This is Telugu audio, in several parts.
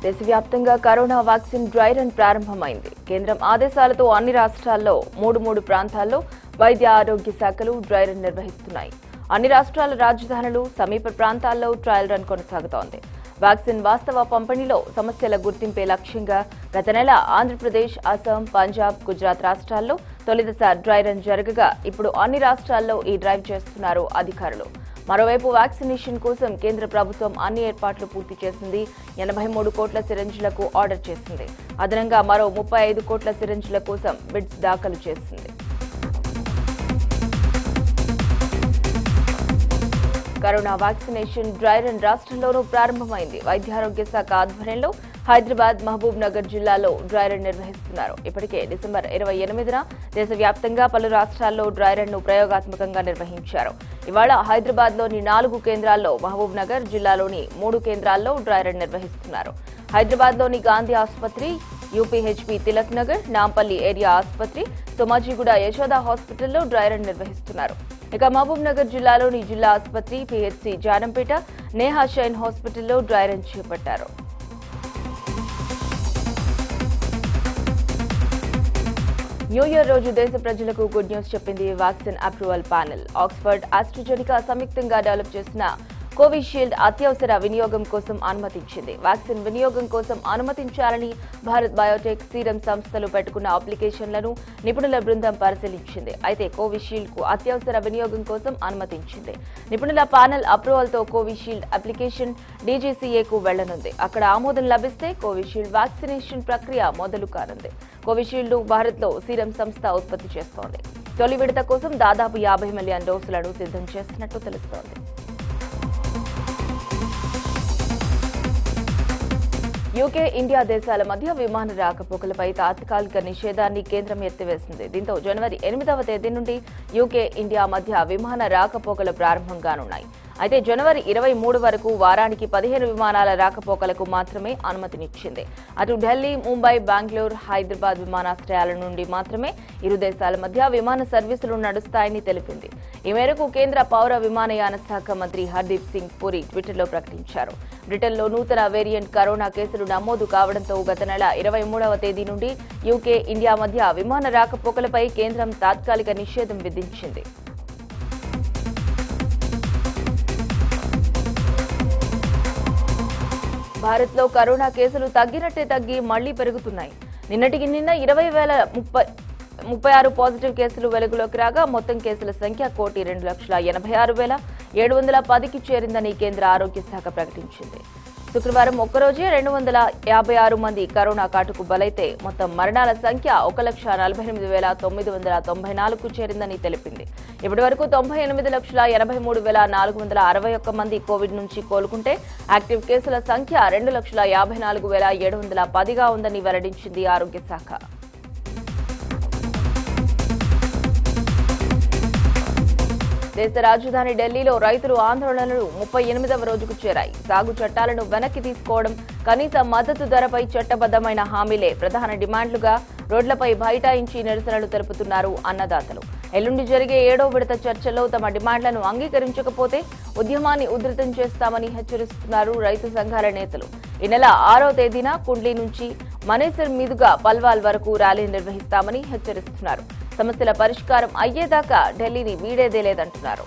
దేశవ్యాప్తంగా కరోనా వ్యాక్సిన్ డ్రై రన్ ప్రారంభమైంది కేంద్రం ఆదేశాలతో అన్ని రాష్ట్రాల్లో మూడు మూడు ప్రాంతాల్లో వైద్య ఆరోగ్య శాఖలు డ్రై రన్ నిర్వహిస్తున్నాయి అన్ని రాష్ట్రాల రాజధానులు సమీప ప్రాంతాల్లో ట్రయల్ రన్ కొనసాగుతోంది వ్యాక్సిన్ వాస్తవ పంపిణీలో సమస్యల గుర్తింపే లక్ష్యంగా గత నెల ఆంధ్రప్రదేశ్ అస్సాం పంజాబ్ గుజరాత్ రాష్ట్రాల్లో తొలిదశ డ్రై రన్ జరగగా ఇప్పుడు అన్ని రాష్ట్రాల్లో ఈ డ్రైవ్ చేస్తున్నారు అధికారులు మరోవైపు వ్యాక్సినేషన్ కోసం కేంద్ర ప్రభుత్వం అన్ని ఏర్పాట్లు పూర్తి చేసింది ఎనభై మూడు కోట్ల సిరంజ్లకు ఆర్డర్ చేసింది అదనంగా మరో ముప్పై ఐదు కోట్ల సిరంజ్ల కోసం బిడ్స్ దాఖలు చేసింది కరోనా వ్యాక్సినేషన్ డ్రై రన్ రాష్ట్రంలోనూ ప్రారంభమైంది వైద్యారోగ్య శాఖ ఆధ్వర్యంలో హైదరాబాద్ మహబూబ్ నగర్ జిల్లాలో డ్రై రన్ నిర్వహిస్తున్నారు ఇప్పటికే డిసెంబర్ ఇరవై ఎనిమిదిన దేశవ్యాప్తంగా పలు రాష్ట్రాల్లో డ్రై రన్ ను ప్రయోగాత్మకంగా నిర్వహించారు ఇవాళ హైదరాబాద్ లోని నాలుగు కేంద్రాల్లో మహబూబ్ నగర్ జిల్లాలోని మూడు కేంద్రాల్లో డ్రై రన్ నిర్వహిస్తున్నారు హైదరాబాద్ లోని గాంధీ ఆసుపత్రి యూపీహెచ్పీ తిలక్ నగర్ నాంపల్లి ఏరియా ఆసుపత్రి సోమాజిగూడ యశోద హాస్పిటల్లో డ్రై రన్ నిర్వహిస్తున్నారు ఇక మహబూబ్ నగర్ జిల్లాలోని జిల్లా ఆసుపత్రి పిహెచ్సి జానంపేట నేహా షైన్ హాస్పిటల్లో డ్రై రన్ చేపట్టారు న్యూ ఇయర్ రోజు దేశ ప్రజలకు గుడ్ న్యూస్ చెప్పింది vaccine approval panel Oxford AstraZeneca సంయుక్తంగా డెవలప్ చేసిన కోవిషీల్డ్ అత్యవసర వినియోగం కోసం అనుమతించింది వ్యాక్సిన్ వినియోగం కోసం అనుమతించాలని భారత్ బయోటెక్ సీరం సంస్థలు పెట్టుకున్న అప్లికేషన్లను నిపుణుల బృందం పరిశీలించింది అయితే కోవిషీల్డ్ కు అత్యవసర వినియోగం కోసం అనుమతించింది నిపుణుల ప్యానెల్ అప్రూవల్ తో కోవిషీల్డ్ అప్లికేషన్ డీజీసీఏకు వెళ్లనుంది అక్కడ ఆమోదం లభిస్తే కోవిషీల్డ్ వ్యాక్సినేషన్ ప్రక్రియ మొదలు కానుంది కోవిషీల్డ్ భారత్ లో సీరం సంస్థ ఉత్పత్తి చేస్తోంది తొలి విడత కోసం దాదాపు యాభై మిలియన్ డోసులను సిద్ధం చేసినట్టు తెలుస్తోంది యూకే ఇండియా దేశాల మధ్య విమాన రాకపోకలపై తాత్కాలిక నిషేధాన్ని కేంద్రం ఎత్తివేసింది దీంతో జనవరి ఎనిమిదవ తేదీ నుండి యూకే ఇండియా మధ్య విమాన రాకపోకలు ప్రారంభం కానున్నాయి అయితే జనవరి ఇరవై మూడు వరకు వారానికి పదిహేను విమానాల రాకపోకలకు మాత్రమే అనుమతినిచ్చింది అటు ఢిల్లీ ముంబై బెంగళూరు హైదరాబాద్ విమానాశ్రయాల నుండి మాత్రమే ఇరు దేశాల మధ్య విమాన సర్వీసులు నడుస్తాయని తెలిపింది ఈ మేరకు కేంద్ర పౌర విమానయాన శాఖ మంత్రి హర్దీప్ సింగ్ పురి ట్విట్టర్లో ప్రకటించారు బ్రిటన్లో నూతన వేరియంట్ కరోనా కేసులు నమోదు కావడంతో గత నెల ఇరవై మూడవ తేదీ నుండి యూకే ఇండియా మధ్య విమాన రాకపోకలపై కేంద్రం తాత్కాలిక నిషేధం విధించింది భారత్లో కరోనా కేసులు తగ్గినట్టే తగ్గి మళ్లీ పెరుగుతున్నాయి నిన్నటికి నిన్న ఇరవై వేల ముప్పై ముప్పై ఆరు పాజిటివ్ కేసులు వెలుగులోకి రాగా మొత్తం కేసుల సంఖ్య కోటి రెండు లక్షల ఎనభై ఆరు వేల ఏడు వందల పదికి చేరిందని కేంద్ర ఆరోగ్య శాఖ ప్రకటించింది శుక్రవారం ఒక్కరోజే రెండు వందల యాభై ఆరు మంది కరోనా కాటుకు బలైతే మొత్తం మరణాల సంఖ్య ఒక లక్ష నలభై ఎనిమిది వేల తొమ్మిది వందల తొంభై నాలుగుకు చేరిందని తెలిపింది ఇప్పటి వరకు తొంభై ఎనిమిది లక్షల ఎనభై మూడు వేల నాలుగు వందల అరవై ఒక్క మంది కోవిడ్ నుంచి కోలుకుంటే యాక్టివ్ కేసుల సంఖ్య రెండు లక్షల యాభై నాలుగు వేల ఏడు వందల పదిగా ఉందని వెల్లడించింది ఆరోగ్య శాఖ దేశ రాజధాని ఢిల్లీలో రైతులు ఆందోళనలు ముప్పై ఎనిమిదవ రోజుకు చేరాయి సాగు చట్టాలను వెనక్కి తీసుకోవడం కనీస మద్దతు ధరపై చట్టబద్దమైన హామీలే ప్రధాన డిమాండ్లుగా రోడ్లపై బైఠాయించి నిరసనలు తెలుపుతున్నారు అన్నదాతలు ఎల్లుండి జరిగే ఏడో విడత చర్చల్లో తమ డిమాండ్లను అంగీకరించకపోతే ఉద్యమాన్ని ఉధృతం చేస్తామని హెచ్చరిస్తున్నారు రైతు సంఘాల నేతలు ఈ నెల ఆరో తేదీన కుండ్లీ నుంచి మనేసర్ మీదుగా పల్వాల్ వరకు ర్యాలీ నిర్వహిస్తామని హెచ్చరిస్తున్నారు సమస్యల పరిష్కారం అయ్యేదాకా ఢిల్లీని వీడేదే లేదంటున్నారు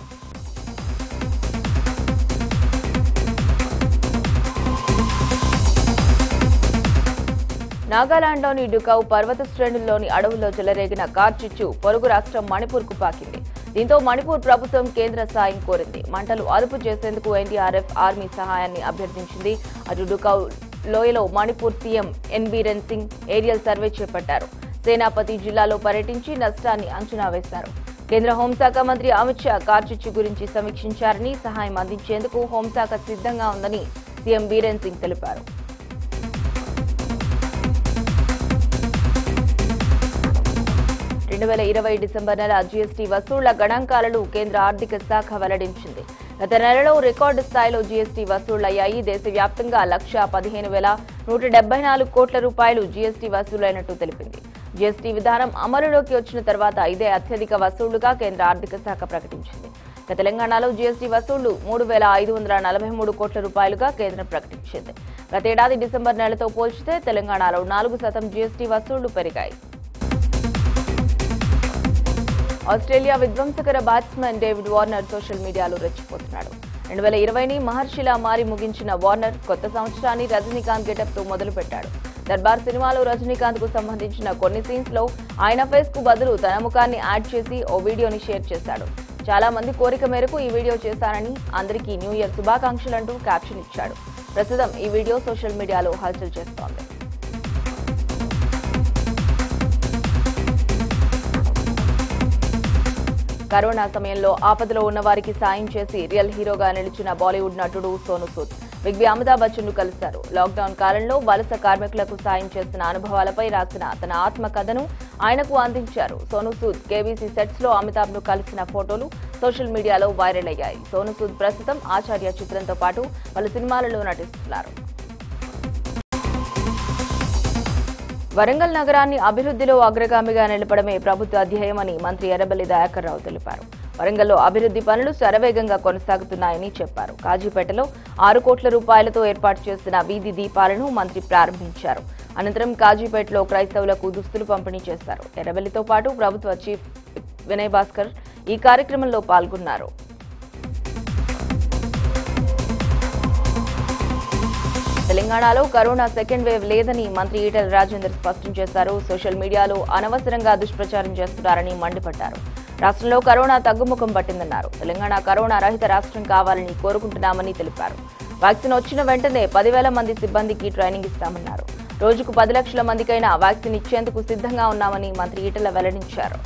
నాగాలాండ్లోని డుకౌ పర్వత శ్రేణుల్లోని అడవుల్లో చెలరేగిన కార్చిచ్చు పొరుగు రాష్ట్రం మణిపూర్కు పాకింది దీంతో మణిపూర్ ప్రభుత్వం కేంద్ర సాయం కోరింది మంటలు అదుపు చేసేందుకు ఎన్డీఆర్ఎఫ్ ఆర్మీ సహాయాన్ని అభ్యర్థించింది అటు డుకౌ లోయలో Manipur CM N Biren Singh aerial survey Senapati సేనాపతి జిల్లాలో పర్యటించి నష్టాన్ని అంచనా వేశారు కేంద్ర హోంశాఖ మంత్రి అమిత్ షా కార్చిచ్చు గురించి సమీక్షించారని సహాయం అందించేందుకు హోంశాఖ సిద్ధంగా ఉందని సీఎం బీరెన్ సింగ్ తెలిపారు రెండు వేల ఇరవై డిసెంబర్ నెల జీఎస్టీ వసూళ్ల గణాంకాలను కేంద్ర ఆర్థిక శాఖ వెల్లడించింది గత నెలలో రికార్డు స్థాయిలో జీఎస్టీ వసూళ్లయ్యాయి దేశవ్యాప్తంగా లక్ష పదిహేను వేల నూట డెబ్బై నాలుగు కోట్ల రూపాయలు జీఎస్టీ వసూలైనట్టు తెలిపింది జీఎస్టీ విధానం అమలులోకి వచ్చిన తర్వాత ఇదే అత్యధిక వసూళ్లుగా కేంద్ర ఆర్థిక శాఖ ప్రకటించింది ఇక తెలంగాణలో జీఎస్టీ వసూళ్లు మూడు వేల ఐదు వందల నలభై మూడు కోట్ల రూపాయలుగా కేంద్రం ప్రకటించింది గతేడాది డిసెంబర్ నెలతో పోల్చితే తెలంగాణలో నాలుగు శాతం జీఎస్టీ వసూళ్లు పెరిగాయి ఆస్ట్రేలియా విధ్వంసకర బ్యాట్స్మెన్ డేవిడ్ వార్నర్ సోషల్ మీడియాలో రెచ్చిపోతున్నాడు రెండు వేల ఇరవైని మహర్షిలా మారి ముగించిన వార్నర్ కొత్త సంవత్సరాన్ని రజనీకాంత్ గెటప్ తో మొదలుపెట్టాడు దర్బార్ సినిమాలో రజనీకాంత్ కు సంబంధించిన కొన్ని సీన్స్ లో ఆయన ఫేస్ కు బదులు తన ముఖాన్ని యాడ్ చేసి ఓ వీడియోని షేర్ చేశాడు చాలా మంది కోరిక మేరకు ఈ వీడియో చేశానని అందరికీ న్యూ ఇయర్ శుభాకాంక్షలంటూ క్యాప్షన్ ఇచ్చాడు ప్రస్తుతం ఈ వీడియో సోషల్ మీడియాలో హల్చల్ చేస్తోంది కరోనా సమయంలో ఆపదలో ఉన్న వారికి సాయం చేసి రియల్ హీరోగా నిలిచిన బాలీవుడ్ నటుడు సోను సూద్ బిగ్ బి అమితాబ్ బచ్చన్ ను కలిశారు లాక్డౌన్ కాలంలో వలస కార్మికులకు సాయం చేసిన అనుభవాలపై రాసిన తన ఆత్మ కథను ఆయనకు అందించారు సోను సూద్ కేబీసీ సెట్స్ లో అమితాబ్ ను కలిసిన ఫోటోలు సోషల్ మీడియాలో వైరల్ అయ్యాయి సోను సూద్ ప్రస్తుతం ఆచార్య చిత్రంతో పాటు పలు సినిమాలలో నటిస్తున్నారు వరంగల్ నగరాన్ని అభివృద్ధిలో అగ్రగామిగా నిలపడమే ప్రభుత్వ ధ్యేయమని మంత్రి ఎర్రబెల్లి దయాకర్ రావు తెలిపారు వరంగల్లో అభివృద్ధి పనులు శరవేగంగా కొనసాగుతున్నాయని చెప్పారు కాజీపేటలో ఆరు కోట్ల రూపాయలతో ఏర్పాటు చేసిన వీధి దీపాలను మంత్రి ప్రారంభించారు అనంతరం కాజీపేటలో క్రైస్తవులకు దుస్తులు పంపిణీ చేశారు ఎర్రబెల్లితో పాటు ప్రభుత్వ చీఫ్ వినయ్ భాస్కర్ ఈ కార్యక్రమంలో పాల్గొన్నారు తెలంగాణలో కరోనా సెకండ్ వేవ్ లేదని మంత్రి ఈటెల రాజేందర్ స్పష్టం చేశారు సోషల్ మీడియాలో అనవసరంగా దుష్ప్రచారం చేస్తున్నారని మండిపడ్డారు రాష్ట్రంలో కరోనా తగ్గుముఖం పట్టిందన్నారు తెలంగాణ కరోనా రహిత రాష్ట్రం కావాలని కోరుకుంటున్నామని తెలిపారు వ్యాక్సిన్ వచ్చిన వెంటనే పదివేల మంది సిబ్బందికి ట్రైనింగ్ ఇస్తామన్నారు రోజుకు పది లక్షల మందికైనా వ్యాక్సిన్ ఇచ్చేందుకు సిద్ధంగా ఉన్నామని మంత్రి ఈటెల వెల్లడించారు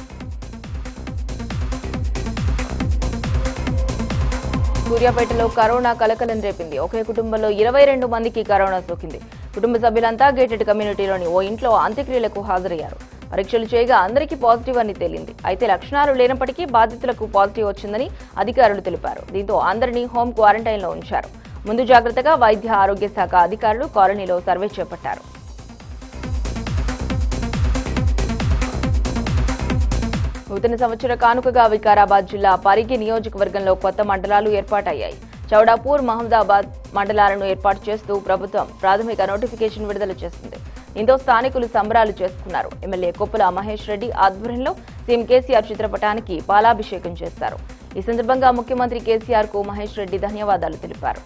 సూర్యాపేటలో కరోనా కలకలం రేపింది ఒకే కుటుంబంలో ఇరవై రెండు మందికి కరోనా సోకింది కుటుంబ సభ్యులంతా గేటెడ్ కమ్యూనిటీలోని ఓ ఇంట్లో అంత్యక్రియలకు హాజరయ్యారు పరీక్షలు చేయగా అందరికీ పాజిటివ్ అని తేలింది అయితే లక్షణాలు లేనప్పటికీ బాధితులకు పాజిటివ్ వచ్చిందని అధికారులు తెలిపారు దీంతో అందరినీ హోం క్వారంటైన్లో ఉంచారు ముందు జాగ్రత్తగా వైద్య ఆరోగ్య శాఖ అధికారులు కాలనీలో సర్వే చేపట్టారు నూతన సంవత్సర కానుకగా వికారాబాద్ జిల్లా పరిగి నియోజకవర్గంలో కొత్త మండలాలు ఏర్పాటయ్యాయి చౌడాపూర్ మహమ్మదాబాద్ మండలాలను ఏర్పాటు చేస్తూ ప్రభుత్వం ప్రాథమిక నోటిఫికేషన్ విడుదల చేసింది దీంతో స్థానికులు సంబరాలు చేసుకున్నారు ఎమ్మెల్యే కొప్పుల మహేష్ రెడ్డి ఆధ్వర్యంలో సీఎం కేసీఆర్ చిత్రపటానికి పాలాభిషేకం చేశారు ఈ సందర్భంగా ముఖ్యమంత్రి కేసీఆర్ కు మహేష్ రెడ్డి ధన్యవాదాలు తెలిపారు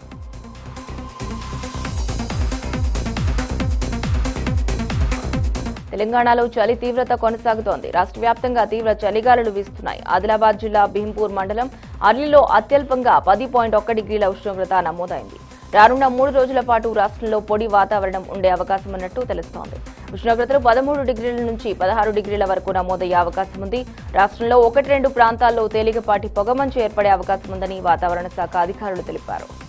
తెలంగాణలో చలి తీవ్రత కొనసాగుతోంది రాష్ట్ర వ్యాప్తంగా తీవ్ర చలిగాలులు వీస్తున్నాయి ఆదిలాబాద్ జిల్లా భీంపూర్ మండలం అర్లిలో అత్యల్పంగా పది పాయింట్ ఒక్క డిగ్రీల ఉష్ణోగ్రత నమోదైంది రానున్న మూడు రోజుల పాటు రాష్ట్రంలో పొడి వాతావరణం ఉండే అవకాశం ఉన్నట్టు తెలుస్తోంది ఉష్ణోగ్రతలు పదమూడు డిగ్రీల నుంచి పదహారు డిగ్రీల వరకు నమోదయ్యే అవకాశం ఉంది రాష్ట్రంలో ఒకటి రెండు ప్రాంతాల్లో తేలికపాటి పొగమంచు ఏర్పడే అవకాశం ఉందని వాతావరణ శాఖ అధికారులు తెలిపారు